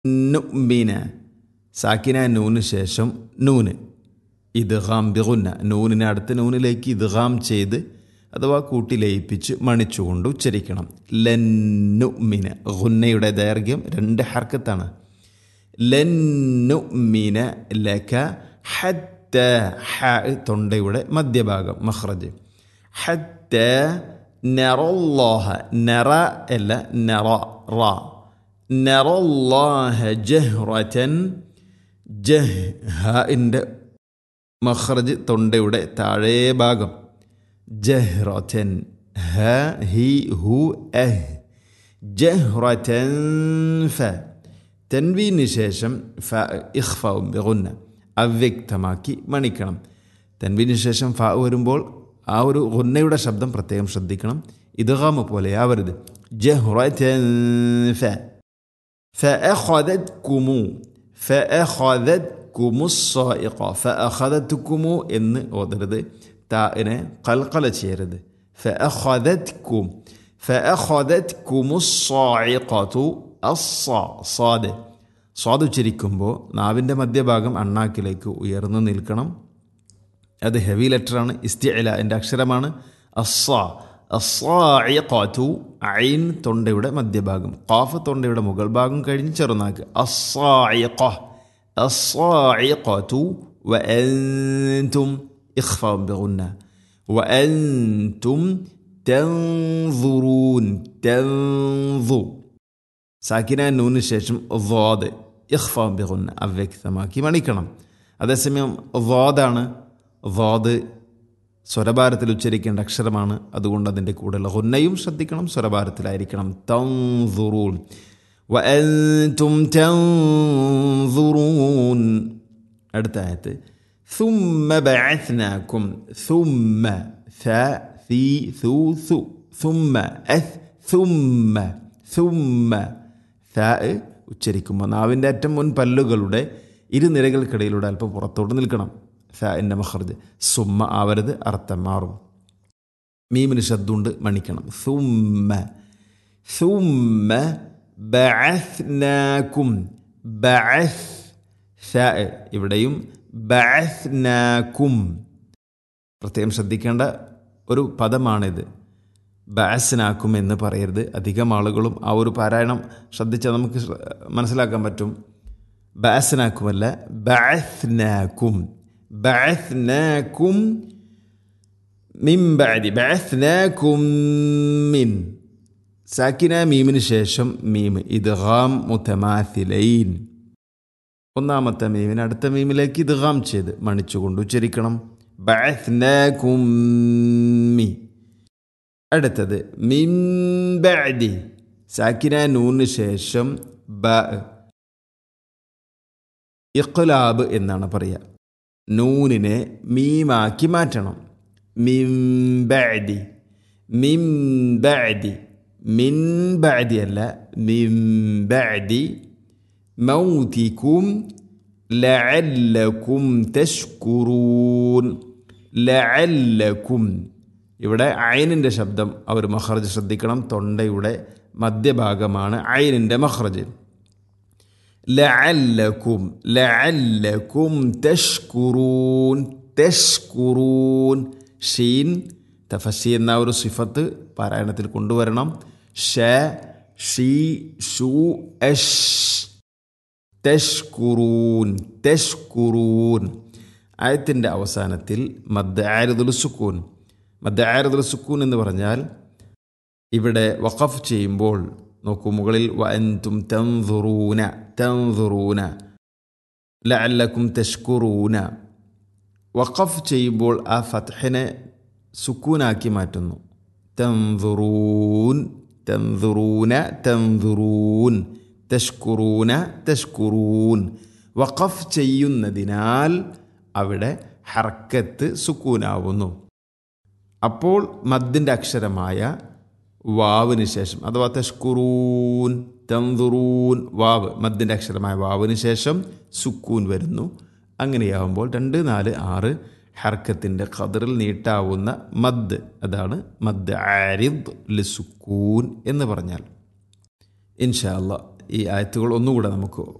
നുഅ്മിന സാക്കിന നൂന് ശേഷം നൂന് ഇദ്ഗാം ബിഗുന്ന നൂനിനെ അടുത്ത നൂനിലേക്ക് ഇദ്ഗാം ചെയ്ത് അഥവാ കൂട്ടി ലയിപ്പിച്ച് മണിച്ചുകൊണ്ട് ഉച്ചരിക്കണം ലന്നുമിന ഗുന്നയുടെ ദൈർഘ്യം രണ്ട് ഹർക്കത്താണ് ലന്നുമിന ലക ഹത്ത ഹ തൊണ്ടയുടെ മധ്യഭാഗം മഹ്റജ് ഹത്ത നറല്ലാഹ നറ അല്ല നറ റ നറല്ലാഹ ജഹ്റതൻ ജഹ് ഹിൻ്റെ മഹ്റജ് തൊണ്ടയുടെ താഴേ ഭാഗം ജഹ്റതൻ ഹ ഹി ഹു എഹ് ജഹ്റതൻ ഫ തൻവീന് ശേഷം ഫ ഇഖ്ഫാവും ബിഗുന്ന അവ്യക്തമാക്കി മണിക്കണം തൻവീന് ശേഷം ഫ വരുമ്പോൾ ആ ഒരു ഗുന്നയുടെ ശബ്ദം പ്രത്യേകം ശ്രദ്ധിക്കണം ഇദ്ഗാമ പോലെ ആവരുത് ജഹ്റതൻ ഫ فأخذتكم فأخذتكم الصائقة فأخذتكم എന്ന് ഓതരുത് താഇനെ കൽക്കല ചെയ്യരുത് فأخذتكم فأخذتكم الصاعقة الصا صاد സ്വാദ് ഉച്ചരിക്കുമ്പോൾ നാവിൻ്റെ മധ്യഭാഗം അണ്ണാക്കിലേക്ക് ഉയർന്നു നിൽക്കണം അത് ഹെവി ലെറ്ററാണ് ഇസ്തിഅല എൻ്റെ അക്ഷരമാണ് അസ്സ അസ്സായിഖാത്തു ഐൻ തൊണ്ടയുടെ മധ്യഭാഗം ഖാഫ് തൊണ്ടയുടെ മുകൾ ഭാഗം കഴിഞ്ഞ് ചെറുനാക്ക് അസ്സായിഖ അസ്സായിഖാത്തു വഅൻതും ഇഖ്ഫാ ബിഗുന്ന വഅൻതും തൻظുറൂൻ തൻظു സാക്കിന നൂന് ശേഷം വാദ് ഇഖ്ഫാ ബിഗുന്ന അവ്യക്തമാക്കി മണിക്കണം അതേസമയം വാദാണ് വാദ് സ്വരഭാരത്തിൽ ഉച്ചരിക്കേണ്ട അക്ഷരമാണ് അതുകൊണ്ട് അതിൻ്റെ കൂടെയുള്ള ഹുന്നയും ശ്രദ്ധിക്കണം സ്വരഭാരത്തിലായിരിക്കണം തൻസുറൂൻ വഅൻതും തൻസുറൂൻ അടുത്ത ആയത്ത് ثم بعثناكم ثم ث ثي ثو ثو ثم أث ثم ثم ث ഉച്ചരിക്കുമ്പോൾ നാവിൻ്റെ അറ്റം മുൻ പല്ലുകളുടെ ഇരുനിരകൾക്കിടയിലൂടെ അല്പം പുറത്തോട്ട് നിൽക്കണം ഫാൻ്റെ മഹർജ് സുമ്മ ആവരുത് അർത്ഥം മാറും മീമിന് ശബ്ദമുണ്ട് മണിക്കണം സുമ്മ സുമ്മ ബഅസ്നാക്കും ബഅസ് ഫ ഇവിടെയും ബഅസ്നാക്കും പ്രത്യേകം ശ്രദ്ധിക്കേണ്ട ഒരു പദമാണിത് ബഅസ്നാക്കും എന്ന് പറയരുത് അധികം ആളുകളും ആ ഒരു പാരായണം ശ്രദ്ധിച്ചാൽ നമുക്ക് മനസ്സിലാക്കാൻ പറ്റും ബഅസ്നാക്കുമല്ല ബഅസ്നാക്കും بعثناكم من بعد بعثناكم من സാക്കിന മീമിന് ശേഷം മീം ഇദ്ഗാം മുത്തമാഥിലൈൻ ഒന്നാമത്തെ മീമിന് അടുത്ത മീമിലേക്ക് ഇദ്ഗാം ചെയ്ത് മണിച്ചുകൊണ്ട് ഉച്ചരിക്കണം ബഅത്നാകും മി അടുത്തത് മിൻ ബഅദി സാക്കിന നൂന് ശേഷം ബ ഇഖ്ലാബ് എന്നാണ് പറയുക നൂനിനെ മീമാക്കി മാറ്റണം മിംബഅദി മിംബഅദി മിൻബഅദി അല്ല മിംബഅദി മൗതിക്കും ലഅല്ലക്കും തഷ്കുറൂൻ ലഅല്ലക്കും ഇവിടെ ഐനിൻ്റെ ശബ്ദം അവർ മഹ്റജ് ശ്രദ്ധിക്കണം തൊണ്ടയുടെ മധ്യഭാഗമാണ് ഐനിൻ്റെ മഹ്റജ് ലഅല്ലക്കും ലഅല്ലക്കും തഷ്കുറൂൻ തഷ്കുറൂൻ ഷീൻ തഫസി എന്ന ഒരു സിഫത്ത് പാരായണത്തിൽ കൊണ്ടുവരണം ഷ ഷീ ഷു എഷ് തഷ്കുറൂൻ തഷ്കുറൂൻ ആയത്തിൻ്റെ അവസാനത്തിൽ മദ് ആരുദുൽ സുക്കൂൻ മദ് ആരുദുൽ സുക്കൂൻ എന്ന് പറഞ്ഞാൽ ഇവിടെ വഖഫ് ചെയ്യുമ്പോൾ നോക്കൂ മുകളിൽ വഅൻതും തൻസുറൂന തൻസുറൂന ലഅല്ലക്കും തഷ്കുറൂന വഖഫ് ചെയ്യുമ്പോൾ ആ ഫത്ഹിനെ സുക്കൂനാക്കി മാറ്റുന്നു തൻസുറൂൻ തൻസുറൂന തൻസുറൂൻ തഷ്കുറൂന തഷ്കുറൂൻ വഖഫ് ചെയ്യുന്നതിനാൽ അവിടെ ഹർക്കത്ത് സുക്കൂനാവുന്നു അപ്പോൾ മദ്ദിൻ്റെ അക്ഷരമായ വാവിന് ശേഷം അഥവാ തഷ്കുറൂൻ തന്തുറൂൻ വാവ് മദ്ദിൻ്റെ അക്ഷരമായ വാവിന് ശേഷം സുക്കൂൻ വരുന്നു അങ്ങനെയാവുമ്പോൾ രണ്ട് നാല് ആറ് ഹർക്കത്തിൻ്റെ ഖദറിൽ നീട്ടാവുന്ന മദ് അതാണ് മദ് ആരിദ് ലിസുക്കൂൻ എന്ന് പറഞ്ഞാൽ ഇൻഷാ അല്ല ഈ ആയത്തുകൾ ഒന്നുകൂടെ നമുക്ക്